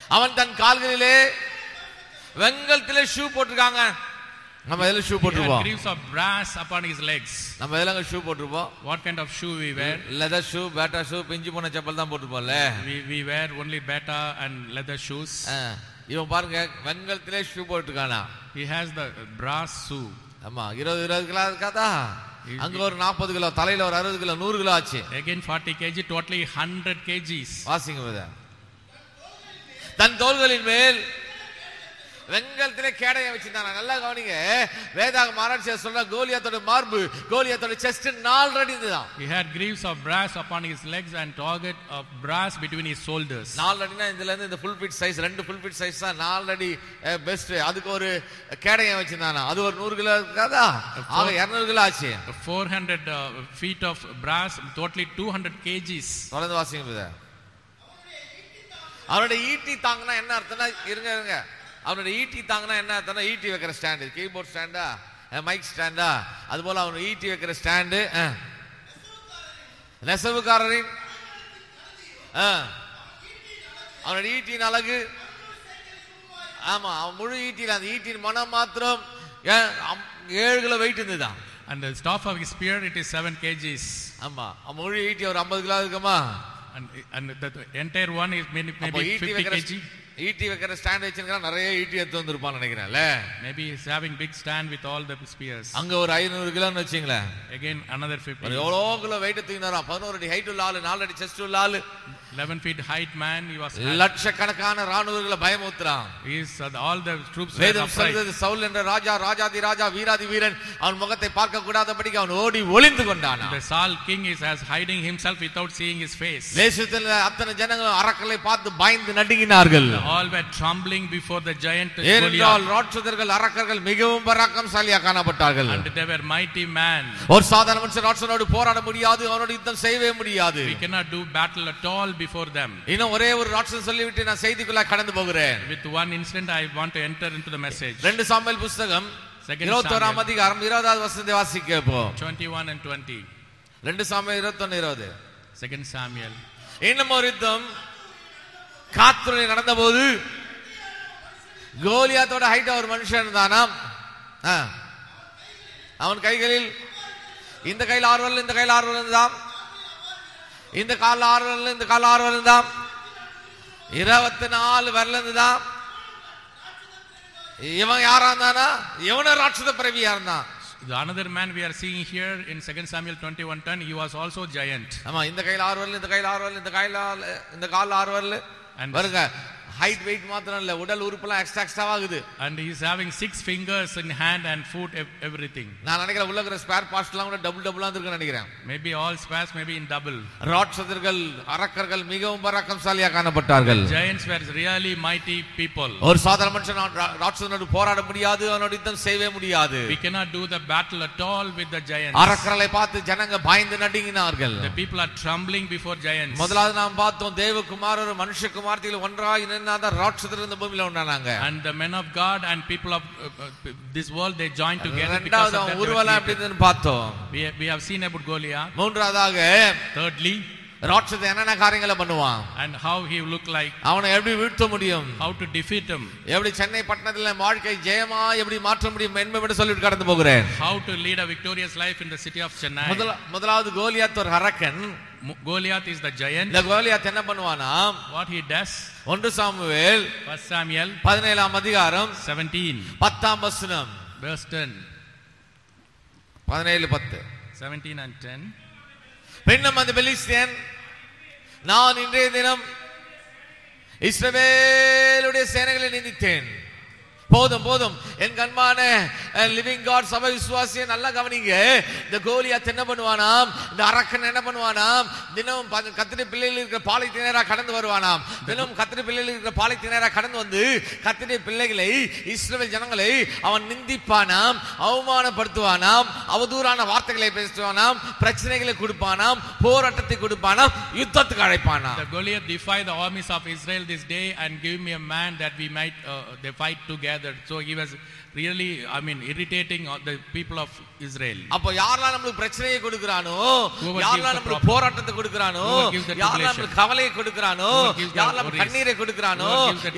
அவன் தன் கால்களிலே வெங்கலத்திலே ஷூ போட்டிருக்காங்க நம்ம எதுல ஷூ He had போட்டிருப்போம் greaves of brass upon his legs. நம்ம எதுல ஷூ போட்டிருப்போம் What kind of shoe we wear? Leather shoe Bata shoe பிஞ்சு போன செப்பல் தான் போட்டிருப்போம்ல We, we wear only beta and leather shoes. ஆ, இவன் பாருங்க வெங்கலத்திலே ஷூ போட்டிருக்கானா He has the brass shoe. ஆமா இருபது இருபது கிலோ இருக்காதா அங்க ஒரு நாற்பது கிலோ தலையில ஒரு அறுபது கிலோ நூறு கிலோ ஆச்சு Again 40 kg, totally 100 kgs. வாசிங்க brother. தன் தோள்களின் மேல் வெங்கலத்திலே கேடயம் வச்சிருந்தாங்க நல்லா கவனிங்க வேதாக மாராட்சி சொல்ற கோலியாத்தோட மார்பு கோலியாத்தோட செஸ்ட் நாலு அடி இருந்துதான் He had greaves of brass upon his legs and target of brass between his shoulders. நாலு அடினா இதுல இருந்து இந்த ஃபுல் ஃபிட் சைஸ் ரெண்டு ஃபுல் ஃபிட் சைஸ் தான் நாலு அடி பெஸ்ட் அதுக்கு ஒரு கேடயம் வச்சிருந்தானா அது ஒரு நூறு கிலோ இருக்காதா ஆக இருநூறு கிலோ ஆச்சு 400 uh, feet of brass, totally 200 kgs. தொடர்ந்து வாசிங்க brother. அவருடைய ஈட்டி தாங்கினா என்ன அர்த்தம்னா இருங்க இருங்க அவனுடைய ஈட்டி தாங்கினா என்ன அர்த்தம்னா ஈட்டி வைக்கிற ஸ்டாண்டு கீபோர்ட் ஸ்டாண்டா மைக் ஸ்டாண்டா அது போல அவன் ஈட்டி வைக்கிற ஸ்டாண்டு நெசவுக்காரரின் ஆ. அவனுடைய ஈட்டியின் அழகு ஆமா அவன் முழு ஈட்டியில் அந்த ஈட்டியின் மனம் மாத்திரம் ஏ- அம்- ஏழு கிலோ வெயிட் இருந்துதான் And the staff of his spear, it is 7 kgs. ஆமா அவன் முழு ஈட்டி ஒரு ஐம்பது கிலோ இருக்குமா And, and the, the entire one is maybe, அப்போ maybe ஈட்டி 50 வைக்கிற kg. ஈட்டி வைக்கிற ஸ்டாண்ட் வச்சிருக்கா நிறைய ஈட்டி எடுத்து வந்திருப்பான்னு நினைக்கிறேன்ல Maybe he's having big stand with all the spears. அங்க ஒரு ஐநூறு கிலோன்னு வச்சுங்களேன் Again, another ஒரு 50. எவ்வளோ கிலோ வெயிட் தூக்கினாரா பதினோரு அடி ஹைட் உள்ள ஆளு நாலு அடி செஸ்ட் உள்ள ஆளு 11 feet height man, he was. லட்சக்கணக்கான ராணுவர்களை பயமுத்துறான் He is, uh, all the troops were வேதம் upright. சொல்றது சவுல் என்ற ராஜா ராஜாதி ராஜா வீராதி வீரன் அவன் முகத்தை பார்க்க கூடாதபடிக்கு அவன் ஓடி ஒளிந்து கொண்டான் The Saul king is as hiding himself without seeing his face. தேசத்தில் அத்தனை ஜனங்களும் அரக்கலை பார்த்து பயந்து நடுங்கினார்கள் All were trembling before the giant ஏனென்றால் Goliath. ராட்சதர்கள் அரக்கர்கள் மிகவும் பராக்கிரமசாலியா காணப்பட்டார்கள் And they were mighty man. ஒரு சாதாரண மனுஷன் ராட்சனோடு போராட முடியாது அவனோட யுத்தம் செய்யவே முடியாது We cannot do battle at all before them. இன்னும் ஒரே ஒரு ராட்சன் சொல்லிவிட்டு நான் செய்திக்குள்ள கடந்து போகிறேன் With one incident, I want to enter into the message. ரெண்டு சாமுவேல் புஸ்தகம் Second இருபத்தோராம் Samuel. அதிகாரம் இருபதாவது வசனத்தை வாசிக்க இப்போ 21 and 20. ரெண்டு சாமுவேல் இருபத்தொன்னு இருபது Second Samuel. இன்னும் ஒரு யுத்தம் காத்துரை நடந்தபோது கோலியாத்தோட ஹைட் ஒரு மனுஷன் இருந்தானாம் ஆ. அவன் கைகளில் இந்த கையில் ஆறு வரல இந்த கையில் ஆறு வரல் இருந்தாம் இந்த கால ஆறு வரல இந்த கால ஆறு வரல் இருந்தாம் இருபத்தி நாலு வரல இருந்துதான் இவன் யாரா இருந்தானா இவன ராட்சத பிறவியா இருந்தான் The another man we are seeing here in 2 Samuel 21:10, he was also giant. ஆமா இந்த கையில ஆறு வரல இந்த கையில ஆறு வரல இந்த கையில ஆறு- இந்த கால்ல ஆறு வரல And- பாருங்க ஹைட் வெயிட் மாத்திரம் இல்ல உடல் உறுப்புலாம் எக்ஸ்ட்ரா எக்ஸ்ட்ரா ஆகுது And he's having six fingers in hand and foot, ev- everything. நான் நினைக்கிறேன் உள்ள இருக்கிற ஸ்பேர் பார்ட்ஸ் எல்லாம் கூட டபுள் டபுளா இருக்குன்னு நினைக்கிறேன் Maybe all spares, maybe in double. ராட்சதர்கள் அரக்கர்கள் மிகவும் பராக்கிரமசாலியா காணப்பட்டார்கள் Giants were really mighty people. ஒரு சாதாரண மனுஷன் ரா- ராட்சதனோடு போராட முடியாது அவனோட யுத்தம் செய்யவே முடியாது We cannot do the battle at all with the giants. அரக்கர்களை பார்த்து ஜனங்க பயந்து நடுங்கினார்கள் The people are trembling before giants. முதலாவது நாம் பார்த்தோம் தேவகுமார் ஒரு மனுஷகுமார்த்தியில் ஒன்றாக நின்னாதான் ராட்சதர் இந்த பூமியில உண்டானாங்க And the men of God and people of uh, uh, this world, they joined together because ரெண்டாவது of அவன் that. they were உருவலாம் எப்படி created. இருந்ததுன்னு பார்த்தோம் We, we have seen about Goliath. மூன்றாவதாக Thirdly, ராட்சத என்னென்ன காரியங்களை பண்ணுவான் and how he looked like, அவனை எப்படி வீழ்த்த முடியும் how to defeat him, எப்படி சென்னை பட்டணத்துல வாழ்க்கை ஜெயமா எப்படி மாற்ற முடியும் என்பதை சொல்லிட்டு கடந்து போகிறேன் how to lead a victorious life in the city of Chennai. முதல முதலாவது கோலியாத் ஒரு அரக்கன் Mo- Goliath is the giant. இந்த கோலியாத் என்ன பண்ணுவானா What he does, ஒன்று சாமுவேல் First Samuel பதினேழாம் அதிகாரம் 17, பத்தாம் வசனம் verse 10, பதினேழு பத்து 17 and 10. பின்னும் அந்த பெலிஸ்தியன் நான் இன்றைய தினம் இஸ்ரவேலுடைய சேனைகளை நிந்தித்தேன் போதும் போதும் என் கண்மான லிவிங் காட் சபை விசுவாசிய நல்லா கவனிங்க இந்த கோலியாத் என்ன பண்ணுவானாம் இந்த அரக்கன் என்ன பண்ணுவானாம் தினம் ப- கத்திரி பிள்ளைகள் இருக்கிற பாலைத்தினரா கடந்து வருவானாம் தினம் கத்திரி பிள்ளைகள் இருக்கிற பாலைத்தினரா கடந்து வந்து கத்திரி பிள்ளைகளை இஸ்ரவேல் ஜனங்களை அவன் நிந்திப்பானாம் அவமானப்படுத்துவானாம் அவதூறான வார்த்தைகளை பேசுவானாம் பிரச்சனைகளை கொடுப்பானாம் போராட்டத்தை கொடுப்பானாம் யுத்தத்துக்கு அழைப்பானாம் The Goliath defied the armies of Israel this day and give me a man that we might uh, they fight together. So he was really, I mean, irritating all the people of Israel. அப்போ யாரெல்லாம் நம்மளுக்கு பிரச்சனையை கொடுக்கறானோ Whoever யாரெல்லாம் gives the நம்மளுக்கு problem. போராட்டத்தை கொடுக்கறானோ Whoever gives the யாரெல்லாம் tribulation. நம்மளுக்கு கவலையை கொடுக்கறானோ Whoever gives the யாரெல்லாம் worries. கண்ணீரை கொடுக்கறானோ Whoever gives the